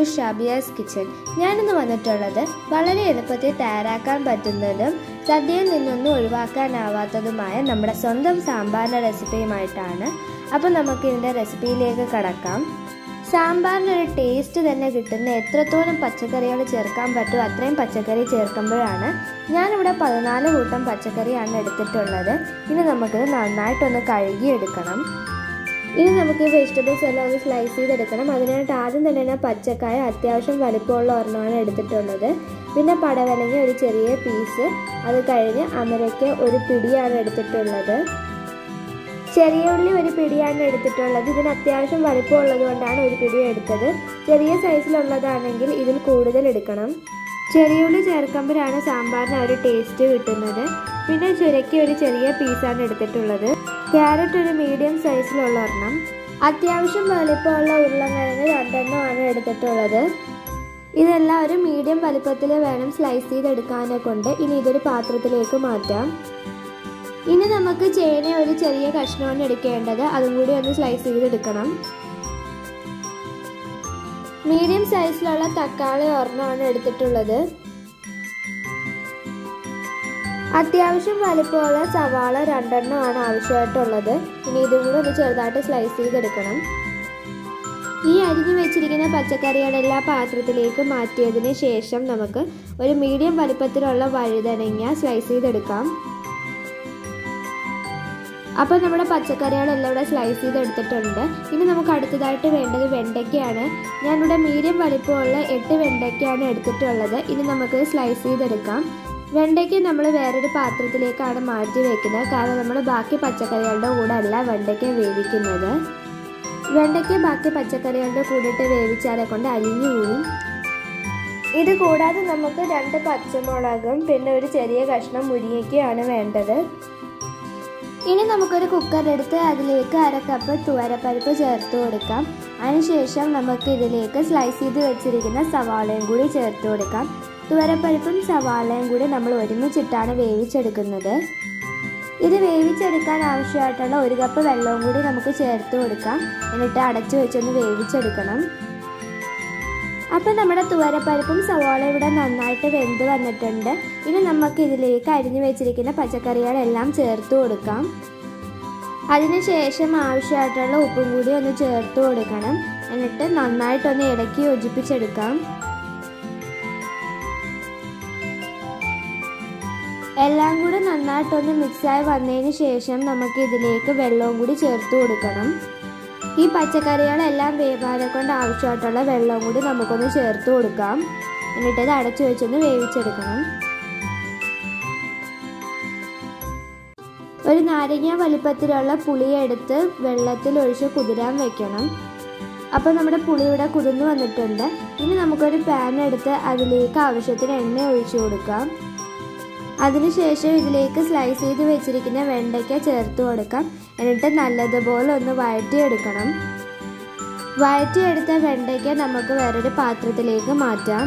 Shabiya's kitchen ഞാനിന്ന് വന്നിട്ടുള്ളത് വളരെ എളുപ്പത്തിൽ തയ്യാറാക്കാൻ പറ്റുന്നതും സദ്യയിൽ നിന്നൊന്നും ഒഴിവാക്കാനാവാത്തതുമായ നമ്മുടെ സ്വന്തം സാമ്പാറിൻ്റെ റെസിപ്പിയുമായിട്ടാണ് അപ്പോൾ നമുക്ക് ഇതിൻ്റെ റെസിപ്പിയിലേക്ക് കടക്കാം സാമ്പാറിനൊരു ടേസ്റ്റ് തന്നെ കിട്ടുന്ന എത്രത്തോളം പച്ചക്കറികൾ ചേർക്കാൻ പറ്റുമോ അത്രയും പച്ചക്കറി ചേർക്കുമ്പോഴാണ് ഞാനിവിടെ പതിനാല് കൂട്ടം പച്ചക്കറിയാണ് എടുത്തിട്ടുള്ളത് ഇനി നമുക്കിത് നന്നായിട്ടൊന്ന് കഴുകിയെടുക്കണം ഇനി നമുക്ക് വെജിറ്റബിൾസ് എല്ലാം ഒന്ന് സ്ലൈസ് ചെയ്തെടുക്കണം അതിനായിട്ട് ആദ്യം തന്നെ ഞാൻ പച്ചക്കായ അത്യാവശ്യം വലിപ്പമുള്ള ഒരെണ്ണമാണ് എടുത്തിട്ടുള്ളത് പിന്നെ പടവലങ്ങ ഒരു ചെറിയ പീസ് അത് കഴിഞ്ഞ് അമരയ്ക്ക് ഒരു പിടിയാണ് എടുത്തിട്ടുള്ളത് ചെറിയ ഉള്ളി ഒരു പിടിയാണ് എടുത്തിട്ടുള്ളത് ഇതിന് അത്യാവശ്യം വലിപ്പമുള്ളത് കൊണ്ടാണ് ഒരു പിടി എടുത്തത് ചെറിയ സൈസിലുള്ളതാണെങ്കിൽ ഇതിൽ കൂടുതൽ എടുക്കണം ചെറിയ ഉള്ളി ചേർക്കുമ്പോഴാണ് സാമ്പാറിന് ഒരു ടേസ്റ്റ് കിട്ടുന്നത് പിന്നെ ചുരക്കി ഒരു ചെറിയ പീസാണ് എടുത്തിട്ടുള്ളത് ക്യാരറ്റ് ഒരു മീഡിയം സൈസിലുള്ള ഒരെണ്ണം അത്യാവശ്യം വലിപ്പമുള്ള ഉരുളക്കിഴങ്ങ് രണ്ടെണ്ണമാണ് എടുത്തിട്ടുള്ളത് ഇതെല്ലാം ഒരു മീഡിയം വലിപ്പത്തിൽ വേണം സ്ലൈസ് ചെയ്തെടുക്കാനെ കൊണ്ട് ഇനി ഇതൊരു പാത്രത്തിലേക്ക് മാറ്റാം ഇനി നമുക്ക് ചേന ഒരു ചെറിയ കഷ്ണമാണ് എടുക്കേണ്ടത് അതും കൂടി ഒന്ന് സ്ലൈസ് ചെയ്തെടുക്കണം മീഡിയം സൈസിലുള്ള തക്കാളി ഒരെണ്ണമാണ് എടുത്തിട്ടുള്ളത് അത്യാവശ്യം വലിപ്പമുള്ള സവാള രണ്ടെണ്ണമാണ് ആവശ്യമായിട്ടുള്ളത് ഇനി ഇതും കൂടെ ഒന്ന് ചെറുതായിട്ട് സ്ലൈസ് ചെയ്തെടുക്കണം ഈ അരിഞ്ഞു വെച്ചിരിക്കുന്ന പച്ചക്കറികളെല്ലാം പാത്രത്തിലേക്ക് മാറ്റിയതിന് ശേഷം നമുക്ക് ഒരു മീഡിയം വലിപ്പത്തിലുള്ള വഴുതനങ്ങ സ്ലൈസ് ചെയ്തെടുക്കാം അപ്പോൾ നമ്മുടെ പച്ചക്കറികളെല്ലാം ഇവിടെ സ്ലൈസ് ചെയ്തെടുത്തിട്ടുണ്ട് ഇനി നമുക്ക് അടുത്തതായിട്ട് വേണ്ടത് വെണ്ടയ്ക്കയാണ് ഞാനിവിടെ മീഡിയം വലിപ്പമുള്ള എട്ട് വെണ്ടയ്ക്കയാണ് എടുത്തിട്ടുള്ളത് ഇനി നമുക്ക് സ്ലൈസ് ചെയ്തെടുക്കാം വെണ്ടയ്ക്ക് നമ്മൾ വേറൊരു പാത്രത്തിലേക്കാണ് മാറ്റി വെക്കുന്നത് കാരണം നമ്മൾ ബാക്കി പച്ചക്കറികളുടെ കൂടെ അല്ല വെണ്ടയ്ക്ക വേവിക്കുന്നത് വെണ്ടയ്ക്ക ബാക്കി പച്ചക്കറികളുടെ കൂടിയിട്ട് വേവിച്ചാലെ കൊണ്ട് അലിഞ്ഞു പോവും ഇത് കൂടാതെ നമുക്ക് രണ്ട് പച്ചമുളകും പിന്നെ ഒരു ചെറിയ കഷ്ണം മുരിങ്ങയ്ക്കയാണ് വേണ്ടത് ഇനി നമുക്കൊരു കുക്കർ എടുത്ത് അതിലേക്ക് അര കപ്പ് തുവരപ്പരിപ്പ് ചേർത്ത് കൊടുക്കാം അതിനുശേഷം നമുക്ക് ഇതിലേക്ക് സ്ലൈസ് ചെയ്ത് വെച്ചിരിക്കുന്ന സവാളയും കൂടി ചേർത്ത് കൊടുക്കാം തുവരപ്പരിപ്പും സവാളയും കൂടി നമ്മൾ ഒരുമിച്ചിട്ടാണ് വേവിച്ചെടുക്കുന്നത് ഇത് വേവിച്ചെടുക്കാൻ ആവശ്യമായിട്ടുള്ള ഒരു കപ്പ് വെള്ളവും കൂടി നമുക്ക് ചേർത്ത് കൊടുക്കാം എന്നിട്ട് അടച്ചു വെച്ചൊന്ന് വേവിച്ചെടുക്കണം അപ്പം നമ്മുടെ തുവരപ്പരിപ്പും സവാള ഇവിടെ നന്നായിട്ട് വെന്ത് വന്നിട്ടുണ്ട് ഇനി നമുക്ക് ഇതിലേക്ക് അരിഞ്ഞു വെച്ചിരിക്കുന്ന പച്ചക്കറികളെല്ലാം ചേർത്ത് കൊടുക്കാം അതിനുശേഷം ആവശ്യമായിട്ടുള്ള ഉപ്പും കൂടി ഒന്ന് ചേർത്ത് കൊടുക്കണം എന്നിട്ട് നന്നായിട്ടൊന്ന് ഇടയ്ക്ക് യോജിപ്പിച്ചെടുക്കാം എല്ലാം കൂടി നന്നായിട്ടൊന്ന് മിക്സായി വന്നതിന് ശേഷം നമുക്ക് ഇതിലേക്ക് വെള്ളവും കൂടി ചേർത്ത് കൊടുക്കണം ഈ പച്ചക്കറികളെല്ലാം വേവാനെ കൊണ്ട് ആവശ്യമായിട്ടുള്ള വെള്ളം കൂടി നമുക്കൊന്ന് ചേർത്ത് കൊടുക്കാം എന്നിട്ട് ഇത് അടച്ചു വെച്ചൊന്ന് വേവിച്ചെടുക്കണം ഒരു നാരങ്ങ വലിപ്പത്തിലുള്ള പുളി എടുത്ത് വെള്ളത്തിൽ ഒഴിച്ച് കുതിരാൻ വെക്കണം അപ്പോൾ നമ്മുടെ പുളി ഇവിടെ കുതിർന്നു വന്നിട്ടുണ്ട് ഇനി നമുക്കൊരു പാൻ എടുത്ത് അതിലേക്ക് ആവശ്യത്തിന് എണ്ണ ഒഴിച്ചു കൊടുക്കാം അതിനുശേഷം ഇതിലേക്ക് സ്ലൈസ് ചെയ്ത് വെച്ചിരിക്കുന്ന വെണ്ടയ്ക്ക ചേർത്ത് കൊടുക്കാം എന്നിട്ട് നല്ലതുപോലെ ഒന്ന് വഴറ്റിയെടുക്കണം വഴറ്റിയെടുത്ത വെണ്ടയ്ക്ക നമുക്ക് വേറൊരു പാത്രത്തിലേക്ക് മാറ്റാം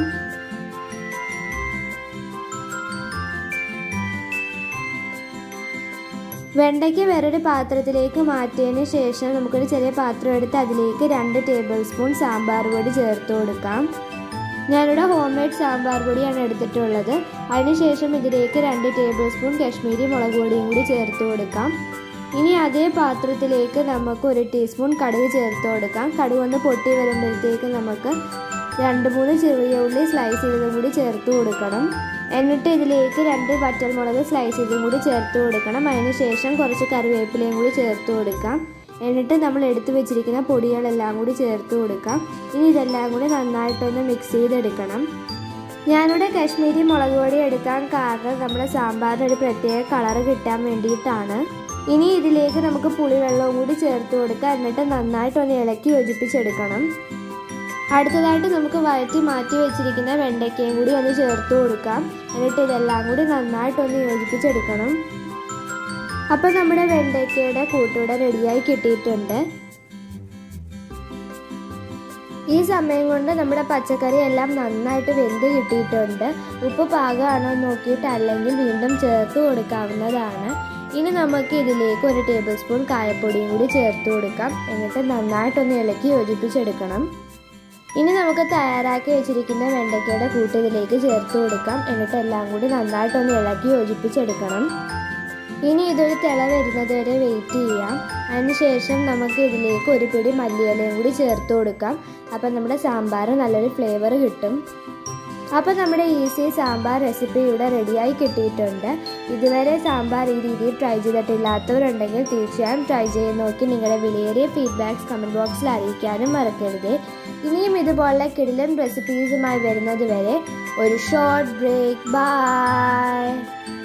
വെണ്ടയ്ക്ക വേറൊരു പാത്രത്തിലേക്ക് മാറ്റിയതിന് ശേഷം നമുക്കൊരു ചെറിയ പാത്രം എടുത്ത് അതിലേക്ക് രണ്ട് ടേബിൾ സ്പൂൺ സാമ്പാർ പൊടി ചേർത്ത് കൊടുക്കാം ഞാനിവിടെ ഹോം മെയ്ഡ് സാമ്പാർ പൊടിയാണ് എടുത്തിട്ടുള്ളത് അതിനുശേഷം ഇതിലേക്ക് രണ്ട് ടേബിൾ സ്പൂൺ കശ്മീരി മുളക് പൊടിയും കൂടി ചേർത്ത് കൊടുക്കാം ഇനി അതേ പാത്രത്തിലേക്ക് നമുക്ക് ഒരു ടീസ്പൂൺ കടുക് ചേർത്ത് കൊടുക്കാം കടുക് ഒന്ന് പൊട്ടി വരുമ്പോഴത്തേക്ക് നമുക്ക് രണ്ട് മൂന്ന് ചെറിയ ഉള്ളി സ്ലൈസ് ചെയ്തതും കൂടി ചേർത്ത് കൊടുക്കണം എന്നിട്ട് ഇതിലേക്ക് രണ്ട് വറ്റൽമുളക് സ്ലൈസ് ചെയ്തും കൂടി ചേർത്ത് കൊടുക്കണം അതിനുശേഷം കുറച്ച് കറിവേപ്പിലയും കൂടി ചേർത്ത് കൊടുക്കാം എന്നിട്ട് നമ്മൾ എടുത്തു വെച്ചിരിക്കുന്ന പൊടികളെല്ലാം കൂടി ചേർത്ത് കൊടുക്കാം ഇനി ഇതെല്ലാം കൂടി നന്നായിട്ടൊന്ന് മിക്സ് ചെയ്തെടുക്കണം ഞാനിവിടെ കാശ്മീരി മുളക് പൊടി എടുക്കാൻ കാരണം നമ്മുടെ സാമ്പാറിന് ഒരു പ്രത്യേക കളർ കിട്ടാൻ വേണ്ടിയിട്ടാണ് ഇനി ഇതിലേക്ക് നമുക്ക് പുളിവെള്ളവും കൂടി ചേർത്ത് കൊടുക്കാം എന്നിട്ട് നന്നായിട്ടൊന്ന് ഇളക്കി യോജിപ്പിച്ചെടുക്കണം അടുത്തതായിട്ട് നമുക്ക് വഴറ്റി മാറ്റി വെച്ചിരിക്കുന്ന വെണ്ടയ്ക്കയും കൂടി ഒന്ന് ചേർത്ത് കൊടുക്കാം എന്നിട്ട് ഇതെല്ലാം കൂടി നന്നായിട്ടൊന്ന് യോജിപ്പിച്ചെടുക്കണം അപ്പോൾ നമ്മുടെ വെണ്ടയ്ക്കയുടെ കൂട്ടുകൂടെ റെഡിയായി കിട്ടിയിട്ടുണ്ട് ഈ സമയം കൊണ്ട് നമ്മുടെ പച്ചക്കറി എല്ലാം നന്നായിട്ട് വെന്ത് കിട്ടിയിട്ടുണ്ട് ഉപ്പ് പാകമാണോ നോക്കിയിട്ട് അല്ലെങ്കിൽ വീണ്ടും ചേർത്ത് കൊടുക്കാവുന്നതാണ് ഇനി നമുക്ക് ഇതിലേക്ക് ഒരു ടേബിൾ സ്പൂൺ കായപ്പൊടിയും കൂടി ചേർത്ത് കൊടുക്കാം എന്നിട്ട് നന്നായിട്ടൊന്ന് ഇളക്കി യോജിപ്പിച്ചെടുക്കണം ഇനി നമുക്ക് തയ്യാറാക്കി വെച്ചിരിക്കുന്ന വെണ്ടയ്ക്കയുടെ കൂട്ട് ഇതിലേക്ക് ചേർത്ത് കൊടുക്കാം എന്നിട്ട് എല്ലാം കൂടി നന്നായിട്ടൊന്ന് ഇളക്കി യോജിപ്പിച്ചെടുക്കണം ഇനി ഇതൊരു തിള വരുന്നത് വരെ വെയിറ്റ് ചെയ്യാം അതിനുശേഷം നമുക്ക് ഇതിലേക്ക് ഒരു പിടി മല്ലിയിലയും കൂടി ചേർത്ത് കൊടുക്കാം അപ്പം നമ്മുടെ സാമ്പാർ നല്ലൊരു ഫ്ലേവർ കിട്ടും അപ്പോൾ നമ്മുടെ ഈസി സാമ്പാർ റെസിപ്പി ഇവിടെ റെഡിയായി കിട്ടിയിട്ടുണ്ട് ഇതുവരെ സാമ്പാർ ഈ രീതിയിൽ ട്രൈ ചെയ്തിട്ടില്ലാത്തവരുണ്ടെങ്കിൽ തീർച്ചയായും ട്രൈ ചെയ്ത് നോക്കി നിങ്ങളുടെ വിലയേറിയ ഫീഡ്ബാക്ക്സ് കമൻറ്റ് ബോക്സിൽ അറിയിക്കാനും മറക്കരുത് ഇനിയും ഇതുപോലുള്ള കിടിലൻ റെസിപ്പീസുമായി വരുന്നത് വരെ ഒരു ഷോർട്ട് ബ്രേക്ക് ബൈ